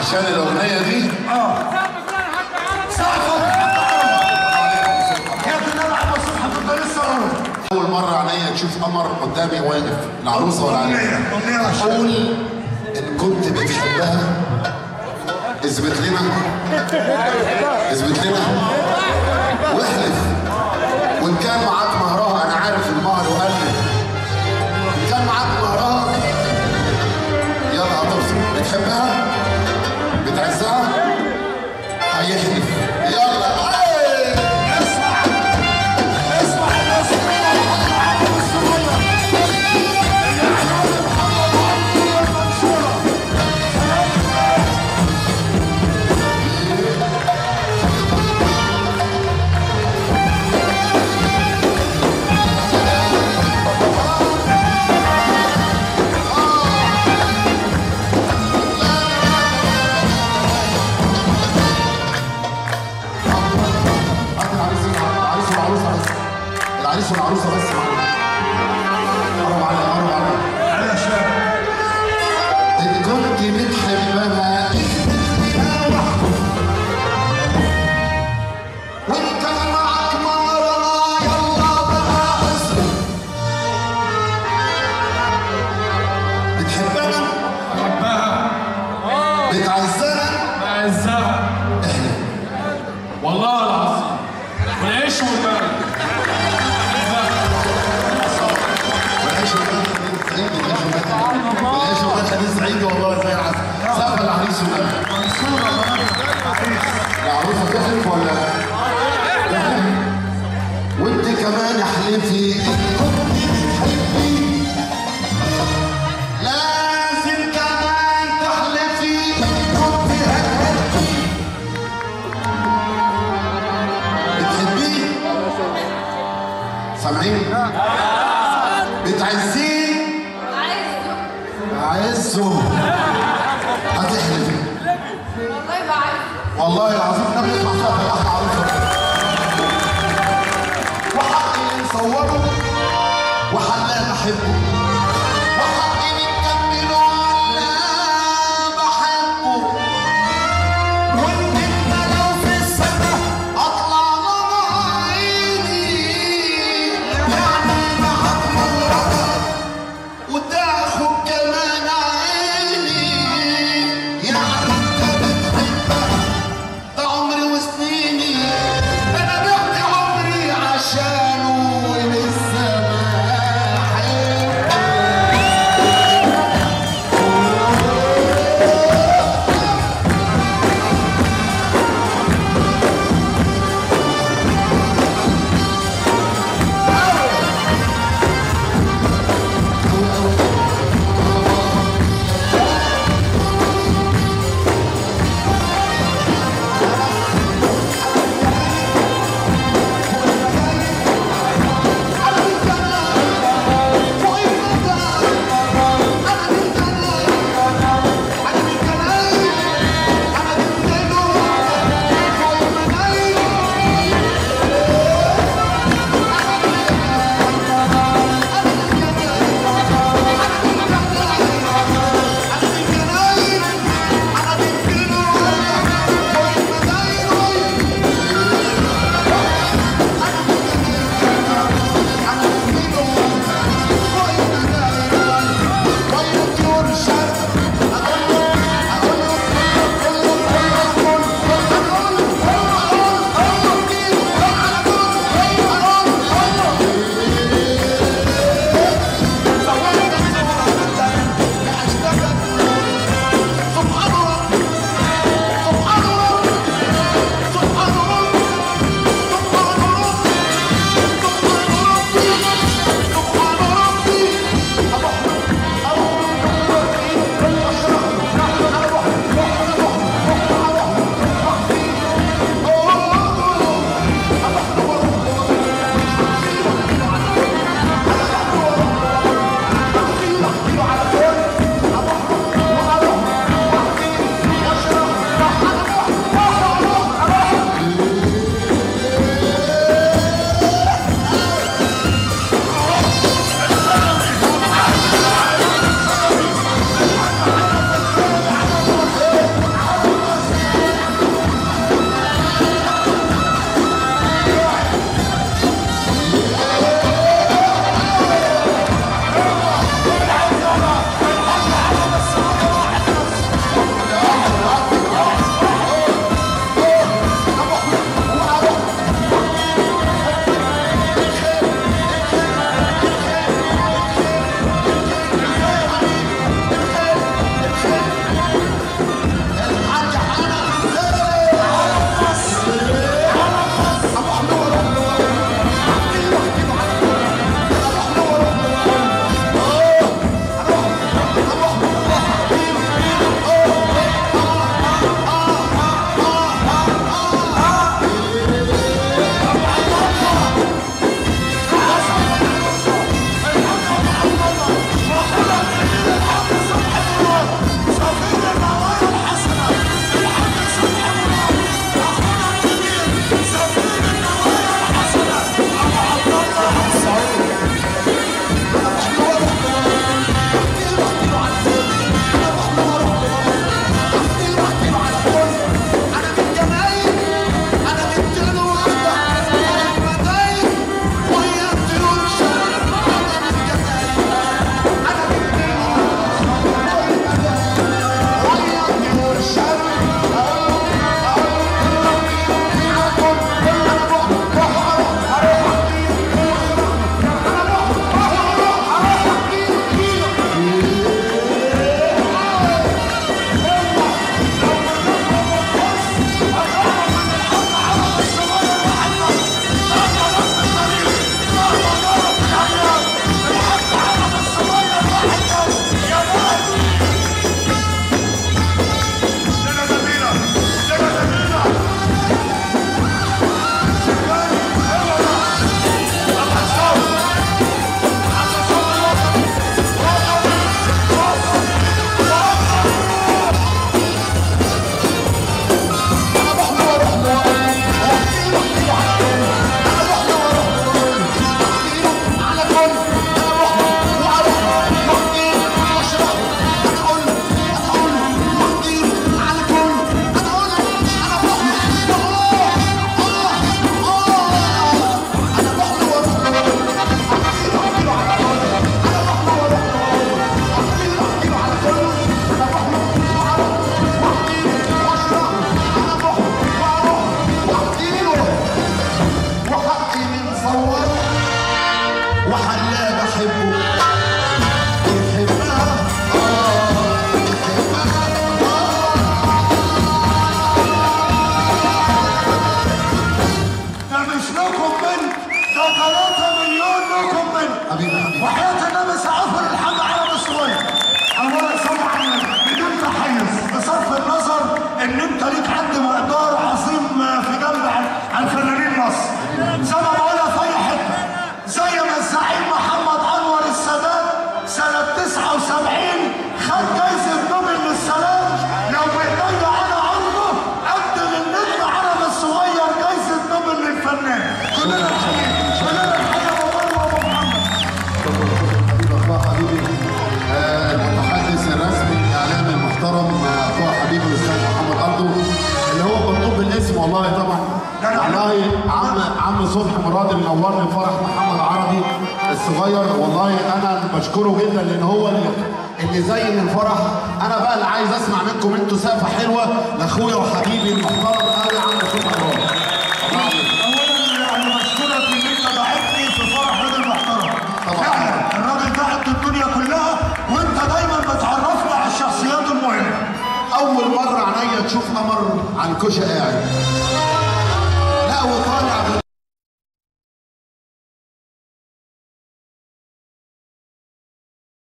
عشان الاغنيه دي اه سقف يا ابن النبي على الصبح كنت لسه اقول اول مره عينيا تشوف قمر قدامي واقف العروسه ولا أمنية، عليها أمنية عشان- قول ان كنت بتحبها اثبت لنا اثبت لنا واحلف وان كان معاك مهرها انا عارف المهر وقلب ان كان معاك مهرها يلا هتوصل بتحبها بتعزها هيحلف يلا إيه! اسمع اسمع الناس الصغير اللي احنا محمد عبد المنصوره هات العريس العريس والعروسه بس العريس والعروسه بس قرب عليا قرب عليا على يا شباب ان كنت بتحبها وان كان معك مرة يلا بقى اصبر بتحبنا حبها بتعزنا بعزها والله العظيم والعيش والبرد والعيش والعيش والعيش سعيد والله زي العسل سقف العريس والعريس منصوره العريس العروسه تحلف ولا تحلف وانت كمان احلفي ان كنت بتحبي لازم كمان تحلفي ان كنت هتحبي بتحبيه سامعين بتعزيه عزه هتحلفي والله بعرف والله العظيم ده بنسمع فيها في احلى عروسه وحق اللي نصوره وحلاق بحبه وحق اللي نكمله ولا بحبه وان انت لو في السما اطلع لنا عيني يعني معاك مرة وتاخد كمان عيني يعني انت بتحبها ده عمري وسنيني انا بعت عمري عشانه ولسه بحبه حلاق احبه بيحبها اه بيحبها ده مش لكم بنت ده 3 مليون لكم بنت حبيبي حبيبي وحياة النبي سأفر الحاج على الصغير أولا سمع عنك بدون تحيز بصرف النظر إن أنت ليك حد مقدار عظيم في جنب عن- عن فنانين مصر زي ما بقولها في أي حتة زي ما الزعيم محمد أنور السادات سنة 79 خد جايزة نوبل للسلام لو بإيديا أنا عرضه أقدم النجم عرب الصغير جايزة نوبل للفنان كلنا نحيي كلنا نحيي أبو بكر وأبو محمد حبيبي اخويا حبيبي آه، المتحدث الرسمي الاعلامي المحترم آه، اخويا حبيبي الاستاذ محمد ارضو اللي هو مكتوب بالاسم والله طبعا والله عم عم صبحي مراد منورني فرح محمد عربي الصغير والله انا بشكره جدا لان هو اللي اللي زين الفرح انا بقى اللي عايز اسمع منكم انتوا سقفه حلوه لاخويا وحبيبي المحترم قوي عم صبحي مراد الله عليك. اولا انا بشكرك ان انت ضحكتني في فرح راجل محترم طبعا. فعلا الراجل ده قد الدنيا كلها وانت دايما بتعرفنا على الشخصيات المهمه اول مره عينيا تشوف قمر على الكوشه قاعد لا وطالع